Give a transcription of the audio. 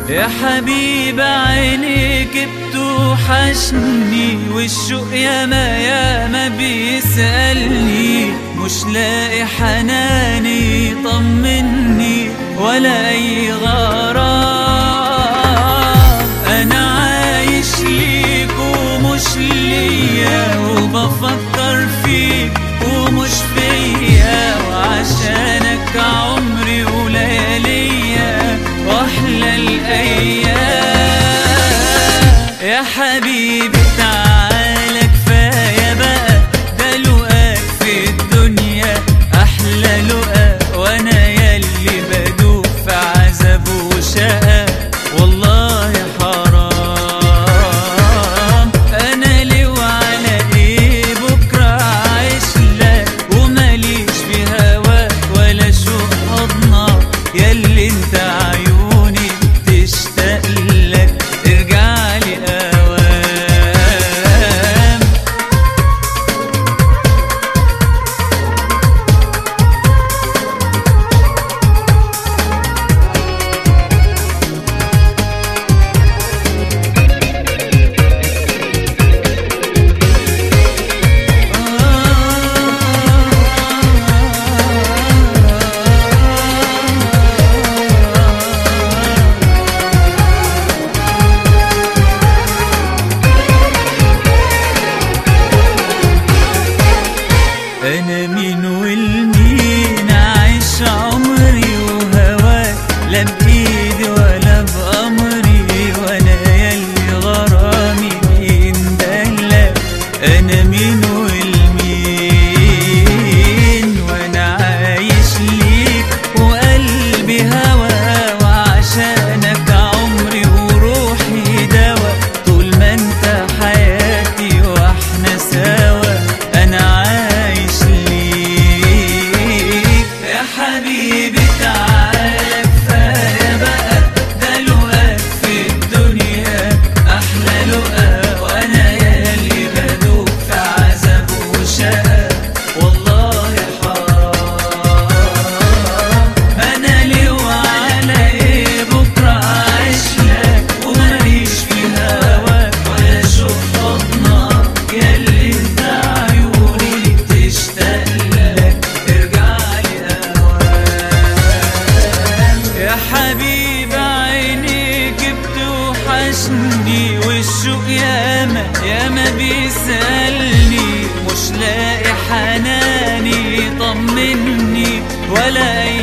يا حبيب عينيك بتوحشني والشوق ياما ياما بيسألني مش لاقي حناني طمني ولا أي غرام أنا عايش ليك ومش ليا وبفكر فيك ومش فيا وعشانك عمري ولياليا واحلى الايام يا حبيبي تعالى كفايه بقى ده لقاك في الدنيا احلى لقا وانا ياللي بدوب في عذاب وشقا والله حرام انا ليه وعلى ايه بكره عايش لك وماليش في هواك ولا شوق حضنك ياللي انت عيوني تشتاق لك ارجع لي اوام انا مين والمين عايش عمري وهواك لا بايدي ولا بامري وانا ياللي غرامي بيندلك انا مين والمين وانا عايش ليك وقلبي هوا وعشانك عمري وروحي دوا طول ما انت حياتي واحنا سوا انا عايش ليك يا حبيبي تعالى كفايه بقى ده لقاك في الدنيا احلى لقا وانا ياللي بدوب في عذاب وشقا والله حرام انا ليه وعلى ايه بكره عايش لك وماليش في هواك ولا شوف حضنك ياللي انت عيوني تشتاق لك ارجع لي اوام يا حبيب عينيك بتوحشني والشوق ياما ياما بيسألني مش لاقي حناني طمني ولا أي